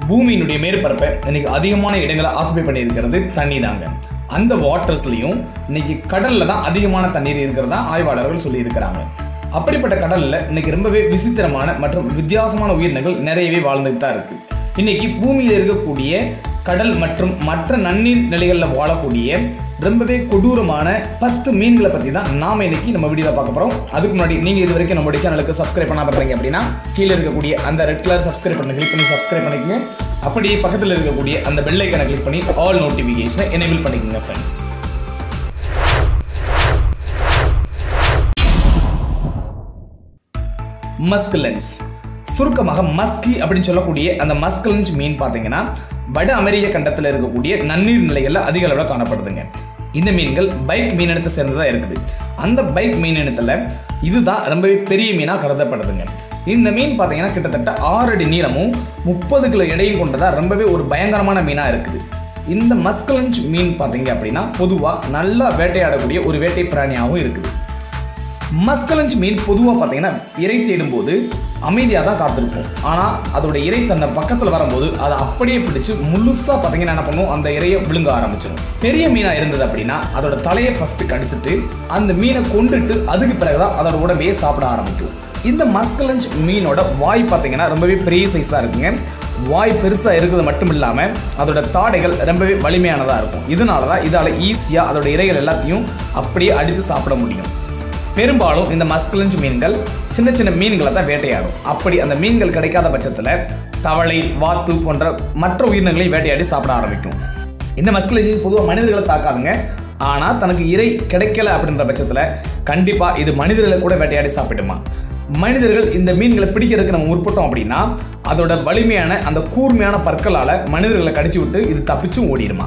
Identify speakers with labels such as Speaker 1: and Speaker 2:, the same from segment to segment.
Speaker 1: பூமியினுடைய மேற்பரப்பை இன்னைக்கு அதிகமான இடங்களை ஆக்குபை பண்ணியிருக்கிறது தண்ணி தாங்க அந்த வாட்டர்ஸ்லையும் இன்னைக்கு கடல்ல தான் அதிகமான தண்ணீர் இருக்கிறதா ஆய்வாளர்கள் சொல்லியிருக்கிறாங்க அப்படிப்பட்ட கடல்ல இன்னைக்கு ரொம்பவே விசித்திரமான மற்றும் வித்தியாசமான உயிரினங்கள் நிறையவே வாழ்ந்துட்டு தான் இருக்கு இன்னைக்கு பூமியில் இருக்கக்கூடிய கடல் மற்றும் மற்ற நன்னீர் நிலைகளில் வாழக்கூடிய ரொம்பவே கொடூரமான பத்து மீன்களை பற்றி தான் நாம இன்னைக்கு நம்ம வீடியோவில் பார்க்க போகிறோம் அதுக்கு முன்னாடி நீங்கள் இது வரைக்கும் நம்மளுடைய சேனலுக்கு சப்ஸ்கிரைப் பண்ணாம இருந்தீங்க அப்படின்னா கீழே இருக்கக்கூடிய அந்த ரெட் கலர் சப்ஸ்கிரைப் பண்ண கிளிக் பண்ணி சப்ஸ்கிரைப் பண்ணிக்கங்க அப்படியே பக்கத்தில் இருக்கக்கூடிய அந்த பெல் ஐக்கனை கிளிக் பண்ணி ஆல் நோட்டிஃபிகேஷனை எனேபிள் பண்ணிக்கோங்க ஃப்ரெண்ட்ஸ் மஸ்கலன்ஸ் சுருக்கமாக மஸ்கி அப்படின்னு சொல்லக்கூடிய அந்த மஸ்கலன்ஸ் மீன் பார்த்தீங்கன்னா வட அமெரிக்க கண்டத்தில் இருக்கக்கூடிய நன்னீர் நிலைகளில் அதிக அளவில் காணப்படுதுங்க இந்த மீன்கள் பைக் மீனினத்தை சேர்ந்ததா இருக்குது அந்த பைக் மீனினத்தில் இதுதான் ரொம்பவே பெரிய மீனாக கருதப்படுதுங்க இந்த மீன் பார்த்தீங்கன்னா கிட்டத்தட்ட ஆறு அடி நீளமும் முப்பது கிலோ எடையும் கொண்டதா ரொம்பவே ஒரு பயங்கரமான மீனாக இருக்குது இந்த மஸ்கலன்ஸ் மீன் பார்த்தீங்க அப்படின்னா பொதுவாக நல்லா வேட்டையாடக்கூடிய ஒரு வேட்டை பிராணியாகவும் இருக்குது மஸ்கலஞ்ச் மீன் பொதுவாக பார்த்தீங்கன்னா இறை தேடும்போது அமைதியாக தான் காத்திருக்கும் ஆனால் அதோட இறை தன்னை பக்கத்தில் வரும்போது அதை அப்படியே பிடிச்சு முழுசாக பார்த்தீங்கன்னா என்ன பண்ணும் அந்த இறையை விழுங்க ஆரம்பிச்சிடும் பெரிய மீனாக இருந்தது அப்படின்னா அதோட தலையை ஃபர்ஸ்ட் கடிச்சிட்டு அந்த மீனை கொண்டுட்டு அதுக்கு பிறகுதான் அதோட உடம்பையே சாப்பிட ஆரம்பிக்கும் இந்த மஸ்கலஞ்ச் மீனோட வாய் பார்த்தீங்கன்னா ரொம்பவே பெரிய சைஸாக இருக்குங்க வாய் பெருசாக இருக்கிறது மட்டும் இல்லாமல் அதோட தாடைகள் ரொம்பவே வலிமையானதாக இருக்கும் இதனால தான் இதால் ஈஸியாக அதோட இறைகள் எல்லாத்தையும் அப்படியே அடித்து சாப்பிட முடியும் பெரும்பாலும் இந்த மஸ்கலஞ்ச் மீன்கள் சின்ன சின்ன மீன்களை தான் வேட்டையாடும் அப்படி அந்த மீன்கள் கிடைக்காத பட்சத்தில் தவளை வாத்து போன்ற மற்ற உயிரினங்களை வேட்டையாடி சாப்பிட ஆரம்பிக்கும் இந்த மஸ்கலஞ்ச் மீன் பொதுவாக மனிதர்களை தாக்காதுங்க ஆனால் தனக்கு இறை கிடைக்கல அப்படின்ற பட்சத்தில் கண்டிப்பாக இது மனிதர்களை கூட வேட்டையாடி சாப்பிடுமா மனிதர்கள் இந்த மீன்களை பிடிக்கிறதுக்கு நம்ம முற்பட்டோம் அப்படின்னா அதோட வலிமையான அந்த கூர்மையான பற்களால் மனிதர்களை கடிச்சு விட்டு இது தப்பிச்சும் ஓடிடுமா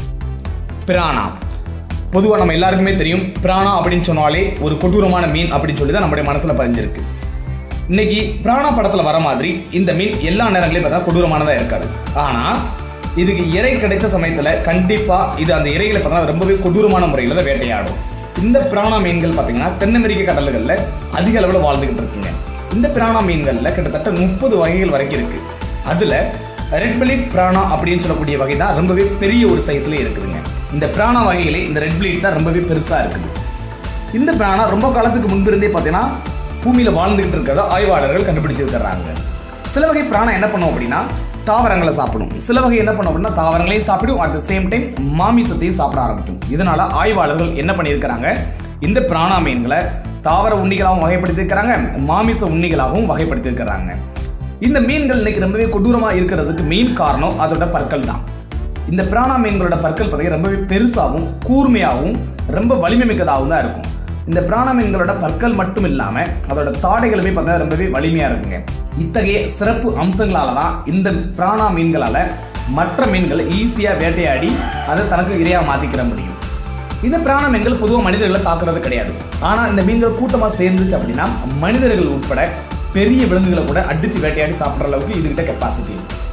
Speaker 1: பிரானா பொதுவாக நம்ம எல்லாருக்குமே தெரியும் பிராணா அப்படின்னு சொன்னாலே ஒரு கொடூரமான மீன் அப்படின்னு சொல்லி தான் நம்முடைய மனசில் பதிஞ்சிருக்கு இன்னைக்கு பிராணா படத்தில் வர மாதிரி இந்த மீன் எல்லா நேரங்களையும் பார்த்தா கொடூரமானதாக இருக்காது ஆனால் இதுக்கு இறை கிடைச்ச சமயத்தில் கண்டிப்பாக இது அந்த இறைகளை பார்த்தா ரொம்பவே கொடூரமான முறையில் தான் வேட்டையாடும் இந்த பிராணா மீன்கள் பார்த்தீங்கன்னா தென் அமெரிக்க கடல்களில் அதிக அளவில் வாழ்ந்துகிட்டு இருக்குங்க இந்த பிராணா மீன்களில் கிட்டத்தட்ட முப்பது வகைகள் வரைக்கும் இருக்கு அதில் ரெட் பிளிட் பிராணா அப்படின்னு சொல்லக்கூடிய வகை தான் ரொம்பவே பெரிய ஒரு சைஸ்ல இருக்குதுங்க இந்த பிராணா வகைகளே இந்த ரெட் பிளிட் தான் ரொம்பவே பெருசா இருக்குது இந்த பிராணா ரொம்ப காலத்துக்கு முன்பிருந்தே பார்த்தீங்கன்னா பூமியில வாழ்ந்துகிட்டு இருக்கிறத ஆய்வாளர்கள் கண்டுபிடிச்சிருக்கிறாங்க சில வகை பிராணா என்ன பண்ணும் அப்படின்னா தாவரங்களை சாப்பிடும் சில வகை என்ன பண்ணும் அப்படின்னா தாவரங்களையும் சாப்பிடும் அட் த சேம் டைம் மாமிசத்தையும் சாப்பிட ஆரம்பிக்கும் இதனால ஆய்வாளர்கள் என்ன பண்ணியிருக்கிறாங்க இந்த பிராணா மீன்களை தாவர உண்ணிகளாகவும் வகைப்படுத்தியிருக்கிறாங்க மாமிச உண்ணிகளாகவும் வகைப்படுத்தியிருக்கிறாங்க இந்த மீன்கள் இன்னைக்கு ரொம்பவே கொடூரமா இருக்கிறதுக்கு மெயின் காரணம் அதோட பற்கள் தான் இந்த பிராணா மீன்களோட பற்கள் பார்த்தீங்கன்னா ரொம்பவே பெருசாகவும் கூர்மையாகவும் ரொம்ப வலிமை மிக்கதாகவும் தான் இருக்கும் இந்த பிராணா மீன்களோட பற்கள் மட்டும் இல்லாம அதோட தாடைகளுமே பார்த்தா ரொம்பவே வலிமையா இருக்குங்க இத்தகைய சிறப்பு அம்சங்களால தான் இந்த பிராணா மீன்களால மற்ற மீன்களை ஈஸியா வேட்டையாடி அதை தனக்கு இரையா மாத்திக்கிற முடியும் இந்த பிராண மீன்கள் பொதுவாக மனிதர்களை தாக்குறது கிடையாது ஆனால் இந்த மீன்கள் கூட்டமாக சேர்ந்துச்சு அப்படின்னா மனிதர்கள் உட்பட பெரிய விலங்குகளை கூட அடிச்சு வேட்டையாடி சாப்பிட்ற அளவுக்கு இதுகிட்ட கெப்பாசிட்டி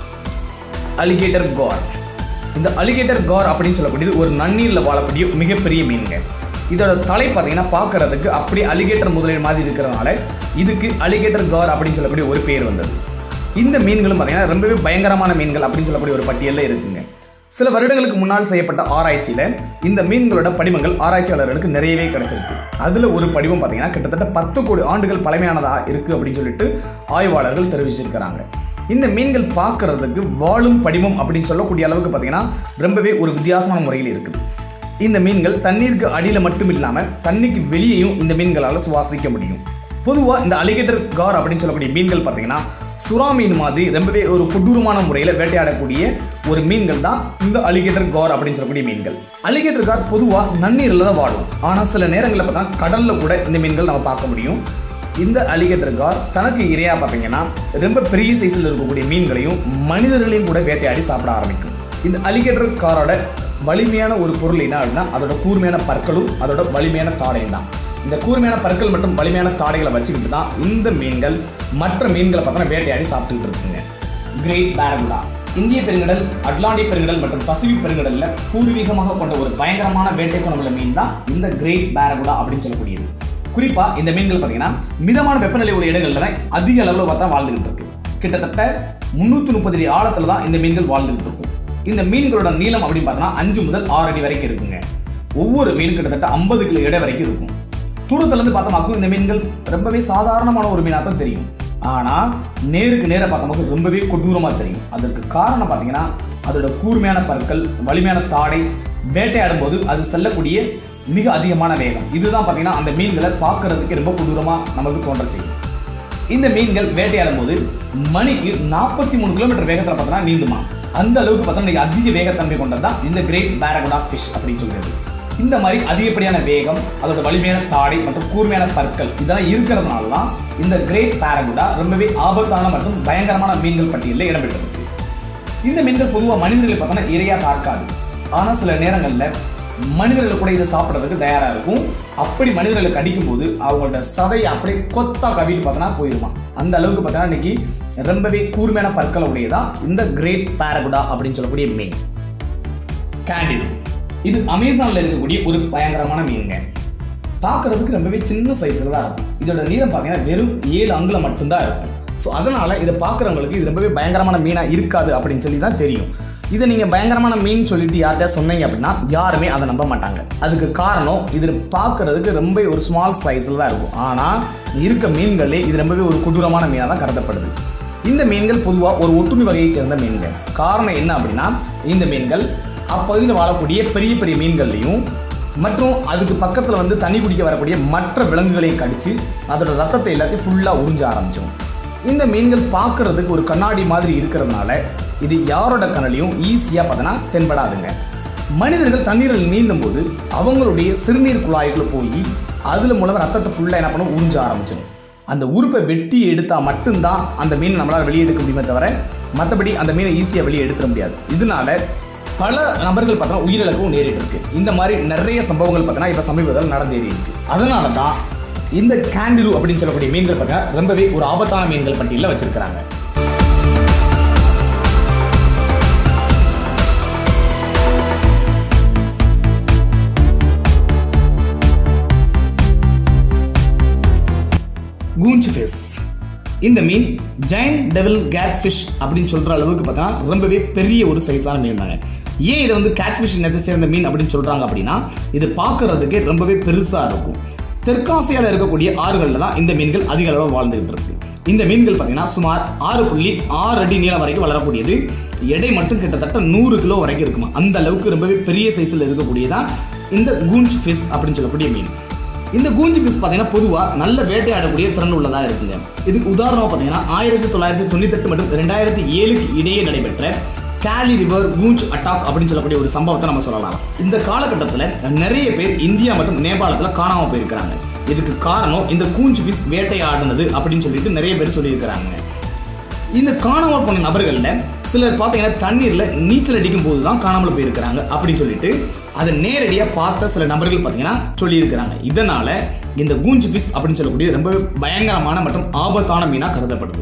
Speaker 1: அலிகேட்டர் கார் இந்த அலிகேட்டர் கார் அப்படின்னு சொல்லக்கூடியது ஒரு நன்னீரில் வாழக்கூடிய மிகப்பெரிய மீன்ங்க இதோட தலை பார்த்தீங்கன்னா பார்க்கறதுக்கு அப்படியே அலிகேட்டர் முதலிய மாதிரி இருக்கிறதுனால இதுக்கு அலிகேட்டர் கார் அப்படின்னு சொல்லக்கூடிய ஒரு பேர் வந்தது இந்த மீன்களும் பார்த்தீங்கன்னா ரொம்பவே பயங்கரமான மீன்கள் அப்படின்னு சொல்லக்கூடிய ஒரு பட்டியலில் இருக்குங்க சில வருடங்களுக்கு முன்னால் செய்யப்பட்ட ஆராய்ச்சியில இந்த மீன்களோட படிமங்கள் ஆராய்ச்சியாளர்களுக்கு நிறையவே கிடைச்சிருக்கு அதுல ஒரு படிவம் பார்த்தீங்கன்னா கிட்டத்தட்ட பத்து கோடி ஆண்டுகள் பழமையானதா இருக்கு அப்படின்னு சொல்லிட்டு ஆய்வாளர்கள் தெரிவிச்சிருக்கிறாங்க இந்த மீன்கள் பார்க்கறதுக்கு வாழும் படிமம் அப்படின்னு சொல்லக்கூடிய அளவுக்கு பார்த்தீங்கன்னா ரொம்பவே ஒரு வித்தியாசமான முறையில் இருக்குது இந்த மீன்கள் தண்ணீருக்கு அடியில் மட்டும் இல்லாமல் தண்ணிக்கு வெளியேயும் இந்த மீன்களால் சுவாசிக்க முடியும் பொதுவாக இந்த அலிகேட்டர் கார் அப்படின்னு சொல்லக்கூடிய மீன்கள் பார்த்தீங்கன்னா சுறா மீன் மாதிரி ரொம்பவே ஒரு கொடூரமான முறையில் வேட்டையாடக்கூடிய ஒரு மீன்கள் தான் இந்த அலிகேட்டர் கார் அப்படின்னு சொல்லக்கூடிய மீன்கள் அலிகேட்டர் கார் பொதுவாக நன்னீரில் தான் வாழும் ஆனால் சில நேரங்களில் பார்த்தா கடலில் கூட இந்த மீன்கள் நம்ம பார்க்க முடியும் இந்த அலிகேட்டர் கார் தனக்கு இரையா பார்த்தீங்கன்னா ரொம்ப பெரிய சைஸில் இருக்கக்கூடிய மீன்களையும் மனிதர்களையும் கூட வேட்டையாடி சாப்பிட ஆரம்பிக்கும் இந்த அலிகேட்டர் காரோட வலிமையான ஒரு பொருள் என்ன அப்படின்னா அதோட கூர்மையான பற்களும் அதோட வலிமையான தாடையும் தான் இந்த கூர்மையான பற்கள் மற்றும் வலிமையான தாடைகளை வச்சுக்கிட்டு தான் இந்த மீன்கள் மற்ற மீன்களை பார்த்தோன்னா வேட்டையாடி சாப்பிட்டுக்கிட்டு இருக்குங்க கிரேட் பேரகுடா இந்திய பெருங்கடல் அட்லாண்டிக் பெருங்கடல் மற்றும் பசிபிக் பெருங்கடல்ல பூர்வீகமாக கொண்ட ஒரு பயங்கரமான வேட்டை குணமுள்ள மீன் தான் இந்த கிரேட் பேரகுடா அப்படின்னு சொல்லக்கூடியது குறிப்பா இந்த மீன்கள் பார்த்தீங்கன்னா மிதமான வெப்பநிலை உள்ள இடங்கள்ல தான் அதிக அளவில் பார்த்தா வாழ்ந்துகிட்டு இருக்கு கிட்டத்தட்ட முந்நூற்றி முப்பது அடி ஆழத்தில் தான் இந்த மீன்கள் வாழ்ந்துகிட்டு இருக்கும் இந்த மீன்களோட நீளம் அப்படின்னு பார்த்தோன்னா அஞ்சு முதல் ஆறு அடி வரைக்கும் இருக்குங்க ஒவ்வொரு மீன் கிட்டத்தட்ட ஐம்பது கிலோ எடை வரைக்கும் இருக்கும் தூரத்துல இருந்து பார்த்தோமாக்கும் இந்த மீன்கள் ரொம்பவே சாதாரணமான ஒரு மீனாக தான் தெரியும் ஆனால் நேருக்கு நேர பார்த்தோமாக்கும் ரொம்பவே கொடூரமாக தெரியும் அதற்கு காரணம் பார்த்தீங்கன்னா அதோட கூர்மையான பற்கள் வலிமையான தாடை வேட்டையாடும் போது அது செல்லக்கூடிய மிக அதிகமான வேகம் இதுதான் பார்த்தீங்கன்னா அந்த மீன்களை பார்க்கறதுக்கு ரொம்ப கொடூரமாக நமக்கு தோன்ற செய்யும் இந்த மீன்கள் வேட்டையாடும் போது மணிக்கு நாற்பத்தி மூணு கிலோமீட்டர் வேகத்தில் பார்த்தோன்னா நீந்துமா அந்த அளவுக்கு பார்த்தோம்னா இன்னைக்கு அதிக வேகத்தன்மை கொண்டது தான் இந்த கிரேட் பேரகுடா ஃபிஷ் அப்படின்னு சொல்றது இந்த மாதிரி அதிகப்படியான வேகம் அதோட வலிமையான தாடை மற்றும் கூர்மையான பற்கள் இதெல்லாம் இருக்கிறதுனால தான் இந்த கிரேட் பேரகுடா ரொம்பவே ஆபத்தான மற்றும் பயங்கரமான மீன்கள் பட்டியலில் இடம்பெற்றிருக்கு இந்த மீன்கள் பொதுவாக மனிதர்களை பார்த்தோன்னா இரையா பார்க்காது ஆனால் சில நேரங்களில் மனிதர்கள் கூட இதை சாப்பிட்றதுக்கு தயாராக இருக்கும் அப்படி மனிதர்களுக்கு அடிக்கும் போது அவங்களோட சதையை அப்படியே கொத்தா கவிட்டு பார்த்தோன்னா போயிருமா அந்த அளவுக்கு பார்த்தோன்னா இன்னைக்கு ரொம்பவே கூர்மையான பற்களை உடையதான் இந்த கிரேட் பேரகுடா அப்படின்னு சொல்லக்கூடிய மீன் கேண்டில் இது அமேசான்ல இருக்கக்கூடிய ஒரு பயங்கரமான மீனுங்க பார்க்கறதுக்கு ரொம்பவே சின்ன சைஸ்ல தான் இருக்கும் இதோட நீளம் பார்த்தீங்கன்னா வெறும் ஏழு அங்குலம் மட்டும்தான் இருக்கும் ஸோ அதனால இதை பார்க்குறவங்களுக்கு இது ரொம்பவே பயங்கரமான மீனாக இருக்காது அப்படின்னு சொல்லி தான் தெரியும் இதை நீங்கள் பயங்கரமான மீன் சொல்லிட்டு யார்கிட்ட சொன்னீங்க அப்படின்னா யாருமே அதை நம்ப மாட்டாங்க அதுக்கு காரணம் இது பார்க்கறதுக்கு ரொம்ப ஒரு ஸ்மால் சைஸில் தான் இருக்கும் ஆனால் இருக்க மீன்களே இது ரொம்பவே ஒரு கொடூரமான மீனாக தான் கருதப்படுது இந்த மீன்கள் பொதுவாக ஒரு ஒட்டுண்ணி வகையைச் சேர்ந்த மீன்கள் காரணம் என்ன அப்படின்னா இந்த மீன்கள் அப்பகுதியில் வாழக்கூடிய பெரிய பெரிய மீன்கள்லையும் மற்றும் அதுக்கு பக்கத்தில் வந்து தண்ணி குடிக்க வரக்கூடிய மற்ற விலங்குகளையும் கடிச்சு அதோட ரத்தத்தை எல்லாத்தையும் ஃபுல்லாக உறிஞ்ச ஆரம்பிச்சோம் இந்த மீன்கள் பார்க்கறதுக்கு ஒரு கண்ணாடி மாதிரி இருக்கிறதுனால இது யாரோட கண்ணிலையும் ஈஸியாக பார்த்தோன்னா தென்படாதுங்க மனிதர்கள் தண்ணீரில் நீந்தும் போது அவங்களுடைய சிறுநீர் குழாய்க்குள்ள போய் அதில் மூலம் ரத்தத்தை ஃபுல்லாக என்ன பண்ணும் உறிஞ்ச ஆரம்பிச்சிடும் அந்த உறுப்பை வெட்டி எடுத்தால் மட்டும்தான் அந்த மீனை நம்மளால் வெளியே எடுக்க முடியுமே தவிர மற்றபடி அந்த மீனை ஈஸியாக வெளியே எடுத்துட முடியாது இதனால பல நபர்கள் பார்த்தா உயிரிழக்கவும் நேரிட்டு இருக்கு இந்த மாதிரி நிறைய சம்பவங்கள் பார்த்தீங்கன்னா இப்போ சமீபத்தில் நடந்தேறி இருக்கு அதனால தான் இந்த கேண்டிலு அப்படின்னு சொல்லக்கூடிய மீன்கள் பார்த்தீங்கன்னா ரொம்பவே ஒரு ஆபத்தான மீன்கள் பட்டியலில் வச்சிருக்கிறாங்க கூஞ்ச் ஃபிஷ் இந்த மீன் ஜெயின் டெவில் கேட் ஃபிஷ் அப்படின்னு சொல்ற அளவுக்கு பார்த்தா ரொம்பவே பெரிய ஒரு சைஸான மீன் தாங்க ஏன் இதை வந்து கேட் ஃபிஷ் இனத்தை சேர்ந்த மீன் அப்படின்னு சொல்றாங்க அப்படின்னா இது பார்க்கறதுக்கு ரொம்பவே பெருசா இருக்கும் தெற்காசியாவில் இருக்கக்கூடிய ஆறுகளில் தான் இந்த மீன்கள் அதிக அளவில் வாழ்ந்துகிட்டு இருக்கு இந்த மீன்கள் பார்த்தீங்கன்னா சுமார் ஆறு புள்ளி ஆறு அடி நீளம் வரைக்கும் வளரக்கூடியது எடை மட்டும் கிட்டத்தட்ட நூறு கிலோ வரைக்கும் இருக்குமா அந்த அளவுக்கு ரொம்பவே பெரிய சைஸில் இருக்கக்கூடியதான் இந்த கூஞ்ச் ஃபிஷ் அப்படின்னு சொல்லக்கூடிய மீன் இந்த கூஞ்சி ஃபிஷ் பார்த்தீங்கன்னா பொதுவாக நல்ல வேட்டையாடக்கூடிய திறன் உள்ளதாக இருக்குங்க இதுக்கு உதாரணமாக பார்த்தீங்கன்னா ஆயிரத்தி தொள்ளாயிரத்தி தொண்ணூத்தெட்டு மற்றும் ரெண்டாயிரத்தி ஏழுக்கு இடையே நடைபெற்ற கேலி ரிவர் கூஞ்ச் அட்டாக் அப்படின்னு சொல்லக்கூடிய ஒரு சம்பவத்தை நம்ம சொல்லலாம் இந்த காலகட்டத்தில் நிறைய பேர் இந்தியா மற்றும் நேபாளத்தில் காணாமல் போயிருக்கிறாங்க இதுக்கு காரணம் இந்த கூஞ்ச் ஃபிஷ் வேட்டையாடினது அப்படின்னு சொல்லிட்டு நிறைய பேர் சொல்லியிருக்கிறாங்க இந்த காணாமல் போன நபர்களில் சிலர் பார்த்தீங்கன்னா தண்ணீரில் நீச்சல் அடிக்கும் போது தான் காணாமல் போயிருக்கிறாங்க அப்படின்னு சொல்லிட்டு அதை நேரடியாக பார்த்த சில நபர்கள் பார்த்தீங்கன்னா சொல்லியிருக்கிறாங்க இதனால இந்த கூஞ்சு ஃபிஷ் அப்படின்னு சொல்லக்கூடிய ரொம்ப பயங்கரமான மற்றும் ஆபத்தான மீனாக கருதப்படுது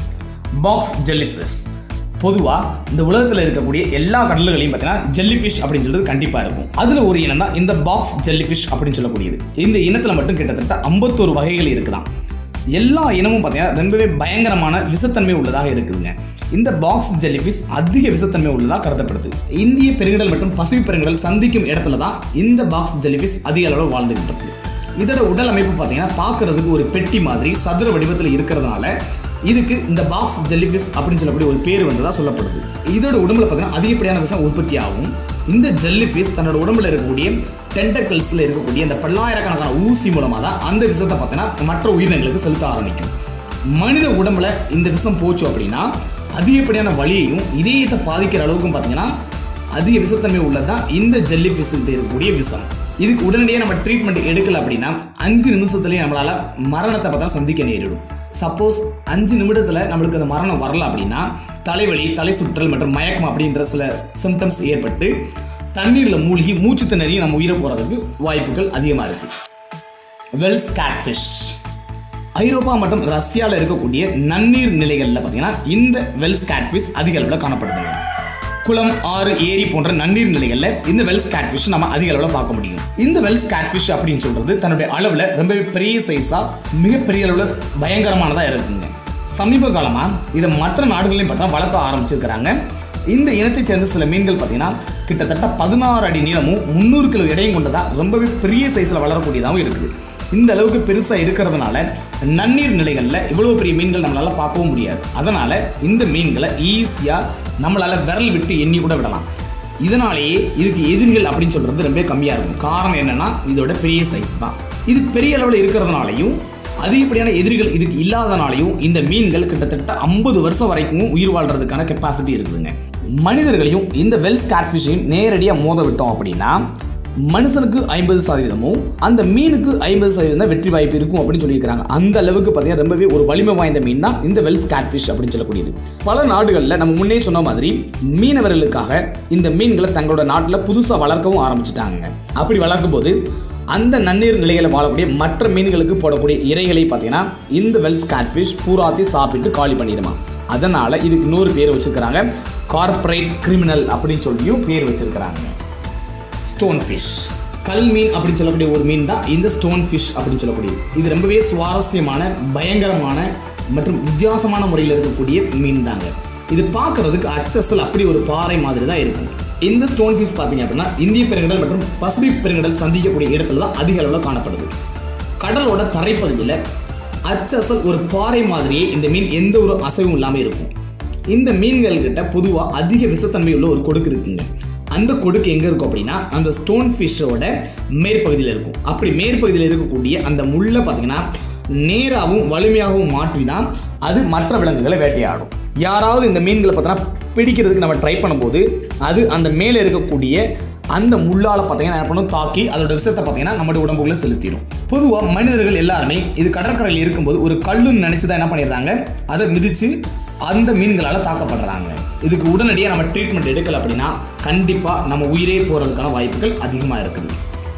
Speaker 1: பாக்ஸ் ஜெல்லி ஃபிஷ் பொதுவாக இந்த உலகத்தில் இருக்கக்கூடிய எல்லா கடல்களையும் பார்த்தீங்கன்னா ஜெல்லி ஃபிஷ் அப்படின்னு சொல்றது கண்டிப்பாக இருக்கும் அதில் ஒரு இனம் தான் இந்த பாக்ஸ் ஜெல்லி ஃபிஷ் அப்படின்னு சொல்லக்கூடியது இந்த இனத்தில் மட்டும் கிட்டத்தட்ட ஐம்பத்தோரு வகைகள் இருக்குதான் எல்லா இனமும் பார்த்தீங்கன்னா ரொம்பவே பயங்கரமான விஷத்தன்மை உள்ளதாக இருக்குதுங்க இந்த பாக்ஸ் ஜெல்லிஃபிஷ் அதிக விஷத்தன்மை உள்ளதாக கருதப்படுது இந்திய பெருங்கடல் மற்றும் பசிபிக் பெருங்கடல் சந்திக்கும் இடத்துல தான் இந்த பாக்ஸ் ஜெல்லிஃபிஷ் அதிக அளவில் வாழ்ந்துகிட்டு இருக்கு இதோட உடல் அமைப்பு பார்த்தீங்கன்னா பார்க்கறதுக்கு ஒரு பெட்டி மாதிரி சதுர வடிவத்தில் இருக்கிறதுனால இதுக்கு இந்த பாக்ஸ் ஜெல்லிஃபிஷ் அப்படின்னு சொல்லக்கூடிய ஒரு பேர் வந்ததா சொல்லப்படுது இதோட உடம்புல பார்த்தீங்கன்னா அதிகப்படியான விஷம் உற்பத்தி ஆகும் இந்த ஜெல்லிஃபிஷ் தன்னோட உடம்புல இருக்கக்கூடிய டென்டக்கிள்ஸ்ல இருக்கக்கூடிய இந்த பல்லாயிரக்கணக்கான ஊசி மூலமாக தான் அந்த விஷத்தை பார்த்தீங்கன்னா மற்ற உயிரினங்களுக்கு செலுத்த ஆரம்பிக்கும் மனித உடம்புல இந்த விஷம் போச்சு அப்படின்னா அதிகப்படியான வலியையும் இதயத்தை பாதிக்கிற அளவுக்கும் பார்த்தீங்கன்னா அதிக விஷத்தன்மை உள்ளதுதான் இந்த ஜெல்லி ஃபிஷ்கிட்ட இருக்கக்கூடிய விஷம் இதுக்கு உடனடியாக நம்ம ட்ரீட்மெண்ட் எடுக்கல அப்படின்னா அஞ்சு நிமிஷத்துலேயே நம்மளால மரணத்தை பார்த்தா சந்திக்க நேரிடும் சப்போஸ் அஞ்சு நிமிடத்தில் நம்மளுக்கு அந்த மரணம் வரல அப்படின்னா தலைவலி தலை சுற்றல் மற்றும் மயக்கம் அப்படின்ற சில சிம்டம்ஸ் ஏற்பட்டு தண்ணீரில் மூழ்கி மூச்சு திணறி நம்ம உயிரை போகிறதுக்கு வாய்ப்புகள் அதிகமாக இருக்குது வெல்ஸ் கேட்ஃபிஷ் ஐரோப்பா மற்றும் ரஷ்யாவில் இருக்கக்கூடிய நன்னீர் நிலைகளில் பார்த்தீங்கன்னா இந்த வெல்ஸ் கேட்ஃபிஷ் அதிக அளவில் காணப்படுதுங்க குளம் ஆறு ஏரி போன்ற நன்னீர் நிலைகளில் இந்த வெல்ஸ் கேட்ஃபிஷ் நம்ம அதிக அளவில் பார்க்க முடியும் இந்த வெல்ஸ் கேட்ஃபிஷ் அப்படின்னு சொல்றது தன்னுடைய அளவில் ரொம்பவே பெரிய சைஸா மிகப்பெரிய அளவில் பயங்கரமானதாக இருக்குங்க சமீப காலமா இதை மற்ற நாடுகளையும் பார்த்தா வளர்க்க ஆரம்பிச்சிருக்கிறாங்க இந்த இனத்தை சேர்ந்த சில மீன்கள் பார்த்தீங்கன்னா கிட்டத்தட்ட பதினாறு அடி நீளமும் முந்நூறு கிலோ எடையும் கொண்டதா ரொம்பவே பெரிய சைஸில் வளரக்கூடியதாகவும் இருக்குது இந்த அளவுக்கு பெருசாக இருக்கிறதுனால நன்னீர் நிலைகளில் இவ்வளோ பெரிய மீன்கள் நம்மளால பார்க்கவும் முடியாது அதனால இந்த மீன்களை ஈஸியாக நம்மளால விரல் விட்டு எண்ணி கூட விடலாம் இதனாலேயே இதுக்கு எதிரிகள் அப்படின்னு சொல்றது ரொம்ப கம்மியாக இருக்கும் காரணம் என்னன்னா இதோட பெரிய சைஸ் தான் இது பெரிய அளவில் இருக்கிறதுனாலையும் அதிகப்படியான எதிரிகள் இதுக்கு இல்லாதனாலையும் இந்த மீன்கள் கிட்டத்தட்ட ஐம்பது வருஷம் வரைக்கும் உயிர் வாழ்றதுக்கான கெப்பாசிட்டி இருக்குதுங்க மனிதர்களையும் இந்த வெல் ஸ்கார்ஃபிஷையும் நேரடியாக மோத விட்டோம் அப்படின்னா மனுஷனுக்கு ஐம்பது சதவீதமும் அந்த மீனுக்கு ஐம்பது சதவீதம் தான் வெற்றி வாய்ப்பு இருக்கும் அப்படின்னு சொல்லியிருக்காங்க அந்த அளவுக்கு பார்த்தீங்கன்னா ரொம்பவே ஒரு வலிமை வாய்ந்த மீன் தான் இந்த வெல் ஸ்காட்ஃபிஷ் அப்படின்னு சொல்லக்கூடியது பல நாடுகளில் நம்ம முன்னே சொன்ன மாதிரி மீனவர்களுக்காக இந்த மீன்களை தங்களோட நாட்டில் புதுசாக வளர்க்கவும் ஆரம்பிச்சிட்டாங்க அப்படி வளர்க்கும் போது அந்த நன்னீர் நிலைகளை வாழக்கூடிய மற்ற மீன்களுக்கு போடக்கூடிய இறைகளை பார்த்தீங்கன்னா இந்த வெல் ஸ்காட்ஃபிஷ் பூராத்தி சாப்பிட்டு காலி பண்ணிடுமா அதனால இதுக்கு இன்னொரு பேர் வச்சிருக்கிறாங்க கார்ப்பரேட் கிரிமினல் அப்படின்னு சொல்லியும் பேர் வச்சிருக்கிறாங்க ஸ்டோன் ஃபிஷ் கல் மீன் அப்படின்னு சொல்லக்கூடிய ஒரு மீன் தான் இந்த ஸ்டோன் ஃபிஷ் அப்படின்னு சொல்லக்கூடியது இது ரொம்பவே சுவாரஸ்யமான பயங்கரமான மற்றும் வித்தியாசமான முறையில் இருக்கக்கூடிய மீன் தாங்க இது பார்க்கறதுக்கு அச்சசல் அப்படி ஒரு பாறை மாதிரி தான் இருக்கும் இந்த ஸ்டோன் ஃபிஷ் பார்த்தீங்க அப்படின்னா இந்திய பெருங்கடல் மற்றும் பசிபிக் பெருங்கடல் சந்திக்கக்கூடிய இடத்துல தான் அதிக அளவில் காணப்படுது கடலோட தரைப்பகுதியில் அச்சசல் ஒரு பாறை மாதிரியே இந்த மீன் எந்த ஒரு அசைவும் இல்லாமல் இருக்கும் இந்த மீன்கள் கிட்ட பொதுவாக அதிக விஷத்தன்மை உள்ள ஒரு கொடுக்கு இருக்குங்க அந்த கொடுக்கு எங்கே இருக்கும் அப்படின்னா அந்த ஸ்டோன் ஃபிஷ்ஷோட மேற்பகுதியில் இருக்கும் அப்படி மேற்பகுதியில் இருக்கக்கூடிய அந்த முள்ளை பார்த்தீங்கன்னா நேராகவும் வலிமையாகவும் மாற்றி தான் அது மற்ற விலங்குகளை வேட்டையாடும் யாராவது இந்த மீன்களை பார்த்தோன்னா பிடிக்கிறதுக்கு நம்ம ட்ரை பண்ணும்போது அது அந்த மேலே இருக்கக்கூடிய அந்த முள்ளால் பார்த்தீங்கன்னா என்ன பண்ணும் தாக்கி அதோட விஷத்தை பார்த்தீங்கன்னா நம்மளுடைய உடம்புக்குள்ள செலுத்திடும் பொதுவாக மனிதர்கள் எல்லாருமே இது கடற்கரையில் இருக்கும்போது ஒரு கல்லுன்னு நினச்சி தான் என்ன பண்ணிடுறாங்க அதை மிதித்து அந்த மீன்களால் தாக்கப்படுறாங்க இதுக்கு உடனடியாக நம்ம ட்ரீட்மெண்ட் எடுக்கல அப்படின்னா கண்டிப்பாக நம்ம உயிரே போகிறதுக்கான வாய்ப்புகள் அதிகமாக இருக்குது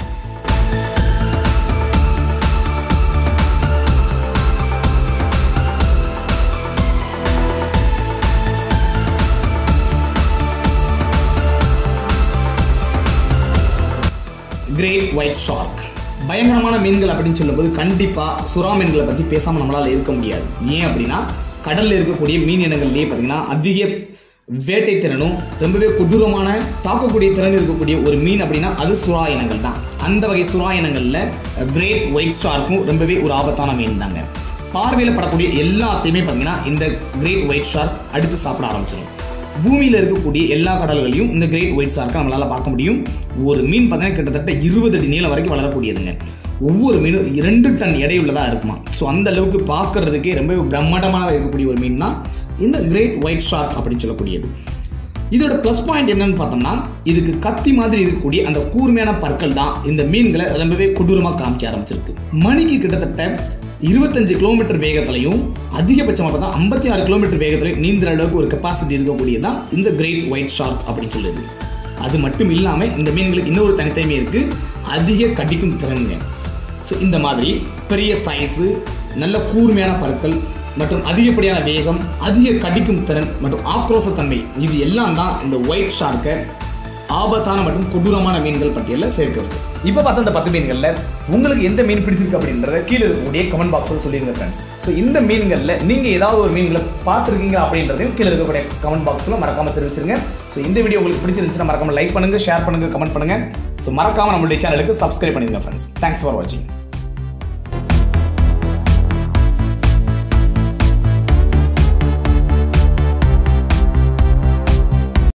Speaker 1: கிரேட் ஒயிட் ஷார்க் பயங்கரமான மீன்கள் அப்படின்னு சொல்லும்போது கண்டிப்பாக சுறா மீன்களை பற்றி பேசாமல் நம்மளால் இருக்க முடியாது ஏன் அப்படின்னா கடலில் இருக்கக்கூடிய மீன் இனங்கள்லேயே பார்த்தீங்கன்னா அதிக வேட்டை திறனும் ரொம்பவே கொடூரமான தாக்கக்கூடிய திறன் இருக்கக்கூடிய ஒரு மீன் அப்படின்னா அது சுறா இனங்கள் தான் அந்த வகை சுறா இனங்களில் கிரேட் ஒயிட் ஷார்க்கும் ரொம்பவே ஒரு ஆபத்தான மீன் தாங்க பார்வையில் படக்கூடிய எல்லாத்தையுமே பார்த்தீங்கன்னா இந்த கிரேட் ஒயிட் ஷார்க் அடித்து சாப்பிட ஆரம்பிச்சிடும் பூமியில் இருக்கக்கூடிய எல்லா கடல்களையும் இந்த கிரேட் ஒயிட் ஷார்க்கை நம்மளால் பார்க்க முடியும் ஒரு மீன் பார்த்தீங்கன்னா கிட்டத்தட்ட இருபது அடி நீளம் வரைக்கும் வளரக்கூடியதுங்க ஒவ்வொரு மீனும் இரண்டு டன் எடையுள்ளதாக இருக்குமா ஸோ அந்த அளவுக்கு பார்க்கறதுக்கே ரொம்ப பிரம்மாண்டமாக இருக்கக்கூடிய ஒரு மீன் தான் இந்த கிரேட் ஒயிட் ஷார்க் அப்படின்னு சொல்லக்கூடியது இதோட ப்ளஸ் பாயிண்ட் என்னன்னு பார்த்தோம்னா இதுக்கு கத்தி மாதிரி இருக்கக்கூடிய அந்த கூர்மையான பற்கள் தான் இந்த மீன்களை ரொம்பவே கொடூரமாக காமிக்க ஆரம்பிச்சிருக்கு மணிக்கு கிட்டத்தட்ட இருபத்தஞ்சு கிலோமீட்டர் வேகத்திலையும் அதிகபட்சமாக பார்த்தா ஐம்பத்தி ஆறு கிலோமீட்டர் வேகத்திலையும் நீந்துற அளவுக்கு ஒரு கெப்பாசிட்டி இருக்கக்கூடியதான் இந்த கிரேட் ஒயிட் ஷார்க் அப்படின்னு சொல்லுது அது மட்டும் இல்லாமல் இந்த மீன்களுக்கு இன்னொரு தனித்தன்மை இருக்குது அதிக கடிக்கும் திறனுங்க ஸோ இந்த மாதிரி பெரிய சைஸு நல்ல கூர்மையான பற்கள் மற்றும் அதிகப்படியான வேகம் அதிக கடிக்கும் திறன் மற்றும் ஆக்ரோசத்தன்மை இது எல்லாம் தான் இந்த ஒயிட் ஷார்க்கை ஆபத்தான மற்றும் கொடூரமான மீன்கள் பட்டியலில் சேர்க்க வச்சு இப்போ பார்த்த இந்த பத்து மீன்களில் உங்களுக்கு எந்த மீன் பிடிச்சிருக்கு அப்படின்றத கீழே இருக்கக்கூடிய கமெண்ட் பாக்ஸில் சொல்லிடுங்க ஃப்ரெண்ட்ஸ் ஸோ இந்த மீன்களில் நீங்கள் ஏதாவது ஒரு மீன்களை பார்த்துருக்கீங்க அப்படின்றதையும் கீழே இருக்கக்கூடிய கமெண்ட் பாக்ஸில் மறக்காம தெரிவிச்சிருங்க ஸோ இந்த வீடியோ உங்களுக்கு பிடிச்சிருந்துச்சுன்னா மறக்காம லைக் பண்ணுங்க ஷேர் பண்ணுங்க கமெண்ட் பண்ணுங்க ஸோ மறக்காம நம்மளுடைய சேனலுக்கு சப்ஸ்கிரைப் பண்ணிடுங்க ஃப்ரெண்ட்ஸ் தேங்க்ஸ் ஃபார் வாட்சிங்